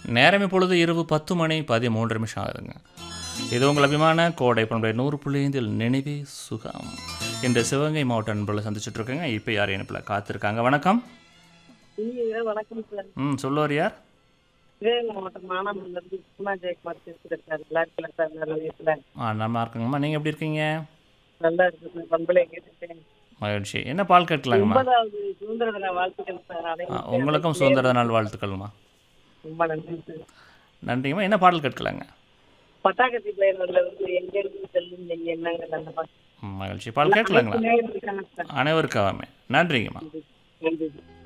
நேரம் இப்பொழுது இரவு பத்து மணி பதிமூன்று நிமிஷம் ஆகுதுங்க இது உங்கள் அபிமான கோடை பண்புடைய நூறு புள்ளி ஐந்தில் நினைவே சுகம் இந்த சிவகங்கை மாவட்ட நண்பர்களை சந்திச்சுட்டு இருக்கேங்க இப்போ யார் இணைப்பில் காத்திருக்காங்க வணக்கம் ஐயா, வணக்கம் சார் ம் சொல்லுவார் யார் சிவகங்கை மாவட்டம் மானாமதுல இருந்து சுகுணா ஜெயக்குமார் பேசுகிறேன் சார் நல்லா இருக்கல சார் நல்ல வயசுல ஆ நல்லா இருக்குங்கம்மா நீங்கள் எப்படி இருக்கீங்க நல்லா இருக்கு சார் பண்பலை கேட்டுட்டேன் மகிழ்ச்சி என்ன பால் கேட்கலாங்கம்மா ஒன்பதாவது சுதந்திர தின வாழ்த்துக்கள் சார் ஆ, அனைவருக்கும் உங்களுக்கும் சுதந்திர நாள் வாழ்த்துக்கள்மா ரொம்ப நன்றி சார் நன்றிங்கம்மா என்ன பாடல் கேட்கலாங்க பட்டாக்கத்தி பிளேயர்ல இருந்து எங்க இருந்து செல்லும் நீங்க என்னங்க நல்ல பாட்டு ம், மகிழ்ச்சி பாடல் கேட்கலாங்களா நேயர்கள் இருக்காங்க சார் அனைவருக்காகவே நன்றிங்கம்மா நன்றி